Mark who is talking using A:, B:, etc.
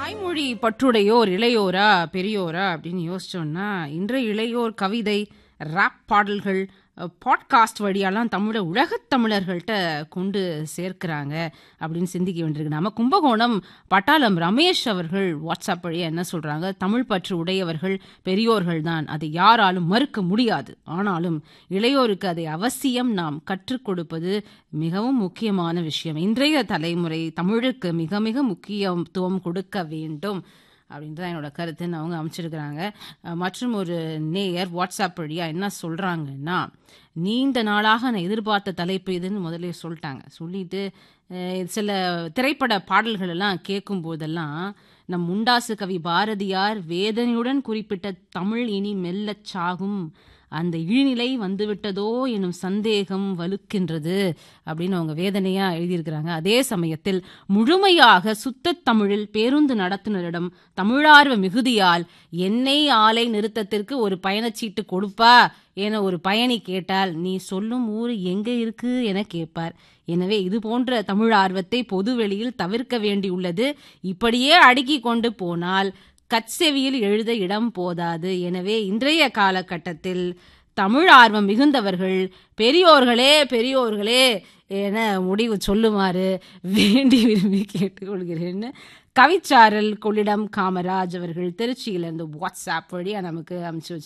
A: தாய்மொழி பற்றுடையோர் இளையோரா பெரியோரா அப்படின்னு யோசிச்சோம்னா இன்றைய இளையோர் கவிதை ராப் பாடல்கள் பாட்காஸ்ட் வழியெல்லாம் தமிழை உலகத் தமிழர்கள்ட்ட கொண்டு சேர்க்கிறாங்க அப்படின்னு சிந்திக்க வேண்டியிருக்கு நம்ம கும்பகோணம் பட்டாளம் ரமேஷ் அவர்கள் வாட்ஸ்அப் வழியாக என்ன சொல்றாங்க தமிழ் பற்று உடையவர்கள் பெரியோர்கள் தான் அதை யாராலும் மறுக்க முடியாது ஆனாலும் இளையோருக்கு அதை அவசியம் நாம் கற்றுக் கொடுப்பது மிகவும் முக்கியமான விஷயம் இன்றைய தலைமுறை தமிழுக்கு மிக மிக முக்கியத்துவம் கொடுக்க வேண்டும் அப்படின்றது தான் என்னோட கருத்துன்னு அவங்க அமைச்சிருக்கிறாங்க அஹ் மற்றும் ஒரு நேயர் வாட்ஸ்அப் வழியாக என்ன சொல்கிறாங்கன்னா நீண்ட நாளாக நான் எதிர்பார்த்த தலைப்பு இதுன்னு முதல்ல சொல்லிட்டாங்க சொல்லிட்டு அஹ் சில திரைப்பட பாடல்கள் எல்லாம் கேட்கும் போதெல்லாம் நம் முண்டாசு கவி பாரதியார் வேதனையுடன் குறிப்பிட்ட தமிழ் இனி மெல்லச் சாகும் அந்த இழிநிலை வந்துவிட்டதோ எனும் சந்தேகம் வலுக்கின்றது அப்படின்னு அவங்க வேதனையா எழுதியிருக்கிறாங்க அதே சமயத்தில் முழுமையாக சுத்தத் தமிழில் பேருந்து நடத்துனரிடம் தமிழார்வ மிகுதியால் எண்ணெய் ஆலை நிறுத்தத்திற்கு ஒரு பயணச்சீட்டு கொடுப்பா என ஒரு பயணி கேட்டால் நீ சொல்லும் ஊர் எங்க இருக்கு என கேட்பார் எனவே இது போன்ற தமிழ் ஆர்வத்தை பொதுவெளியில் தவிர்க்க வேண்டியுள்ளது இப்படியே அடுக்கி கொண்டு போனால் கட்செவியில் எழுத இடம் போதாது எனவே இன்றைய காலகட்டத்தில் தமிழ் ஆர்வம் மிகுந்தவர்கள் பெரியோர்களே பெரியோர்களே என முடிவு சொல்லுமாறு வேண்டி விரும்பி கேட்டுக்கொள்கிறேன்னு கவிச்சாரல் கொள்ளிடம் காமராஜ் அவர்கள் திருச்சியிலிருந்து வாட்ஸ்அப் வழியாக நமக்கு அனுப்பிச்சு